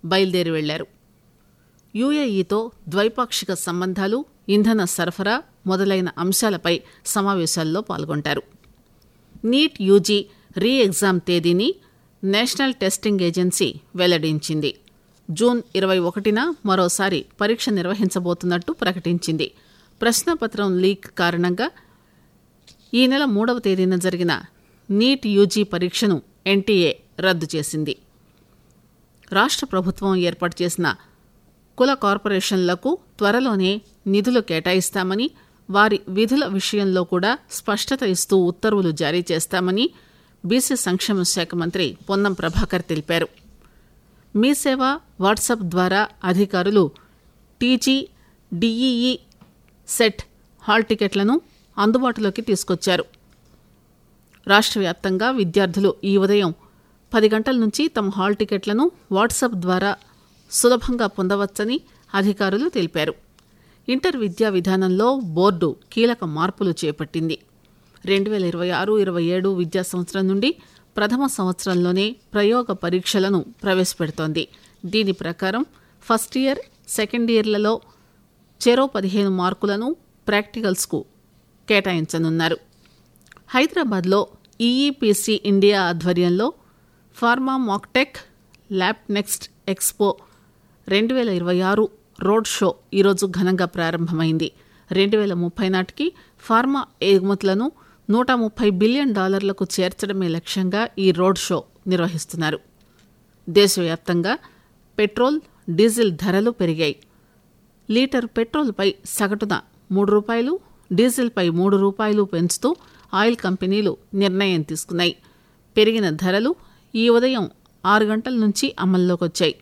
బయలుదేరి వెళ్లారు యుఏఈతో ద్వైపాక్షిక సంబంధాలు ఇంధన సరఫరా మొదలైన అంశాలపై సమావేశాల్లో పాల్గొంటారు నీట్ యూజీ రీ ఎగ్జామ్ తేదీని నేషనల్ టెస్టింగ్ ఏజెన్సీ వెల్లడించింది జూన్ ఇరవై ఒకటిన మరోసారి పరీక్ష నిర్వహించబోతున్నట్టు ప్రకటించింది ప్రశ్నపత్రం లీక్ కారణంగా ఈ నెల మూడవ తేదీన జరిగిన నీట్ యూజీ పరీక్షను ఎన్టీఏ రద్దు చేసింది రాష్ట్ర ప్రభుత్వం ఏర్పాటు చేసిన కుల కార్పొరేషన్లకు త్వరలోనే నిధులు కేటాయిస్తామని వారి విధుల విషయంలో కూడా స్పష్టత ఇస్తూ ఉత్తర్వులు జారీ చేస్తామని బీసీ సంక్షేమ శాఖ మంత్రి పొన్నం ప్రభాకర్ తెలిపారు మీ సేవ వాట్సాప్ ద్వారా అధికారులు టీజీ డిఈఈ సెట్ హాల్ టికెట్లను అందుబాటులోకి తీసుకొచ్చారు రాష్ట్ర వ్యాప్తంగా విద్యార్థులు ఈ ఉదయం పది గంటల నుంచి తమ హాల్ టికెట్లను వాట్సాప్ ద్వారా సులభంగా పొందవచ్చని అధికారులు తెలిపారు ఇంటర్ విద్యా విధానంలో బోర్డు కీలక మార్పులు చేపట్టింది రెండు వేల ఇరవై ఆరు ఇరవై ఏడు విద్యా సంవత్సరం నుండి ప్రథమ సంవత్సరంలోనే ప్రయోగ పరీక్షలను ప్రవేశపెడుతోంది దీని ప్రకారం ఫస్ట్ ఇయర్ సెకండ్ ఇయర్లలో చెరో పదిహేను మార్కులను ప్రాక్టికల్స్కు కేటాయించనున్నారు హైదరాబాద్లో ఈఈపిసి ఇండియా ఆధ్వర్యంలో pharma mactech lab next expo రెండు వేల ఇరవై ఆరు రోడ్ షో ఈరోజు ఘనంగా ప్రారంభమైంది రెండు వేల ముప్పై నాటికి ఫార్మా ఎగుమతులను నూట ముప్పై బిలియన్ డాలర్లకు చేర్చడమే లక్ష్యంగా ఈ రోడ్ షో నిర్వహిస్తున్నారు దేశవ్యాప్తంగా పెట్రోల్ డీజిల్ ధరలు పెరిగాయి లీటర్ పెట్రోల్పై సగటున మూడు రూపాయలు డీజిల్పై మూడు రూపాయలు పెంచుతూ ఆయిల్ కంపెనీలు నిర్ణయం తీసుకున్నాయి పెరిగిన ధరలు ఈ ఉదయం ఆరు గంటల నుంచి అమల్లోకి వచ్చాయి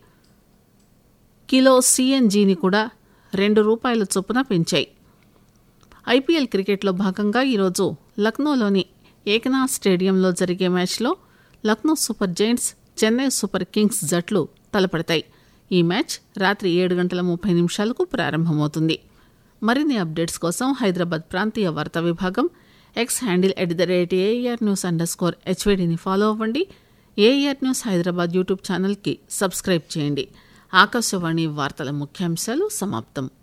కిలో సీఎన్జీని కూడా రెండు రూపాయల చొప్పున పెంచాయి ఐపీఎల్ క్రికెట్లో భాగంగా ఈరోజు లక్నోలోని ఏకనాథ్ స్టేడియంలో జరిగే మ్యాచ్లో Lucknow Super Giants Chennai Super Kings జట్లు తలపడతాయి ఈ మ్యాచ్ రాత్రి ఏడు గంటల ముప్పై నిమిషాలకు ప్రారంభమవుతుంది మరిన్ని అప్డేట్స్ కోసం హైదరాబాద్ ప్రాంతీయ వార్తా విభాగం X handle at the rate AIR news underscore హెచ్వీడీని ఫాలో అవ్వండి ఏఆర్ న్యూస్ హైదరాబాద్ యూట్యూబ్ ఛానల్కి సబ్స్క్రైబ్ చేయండి ఆకాశవాణి వార్తల ముఖ్యాంశాలు సమాప్తం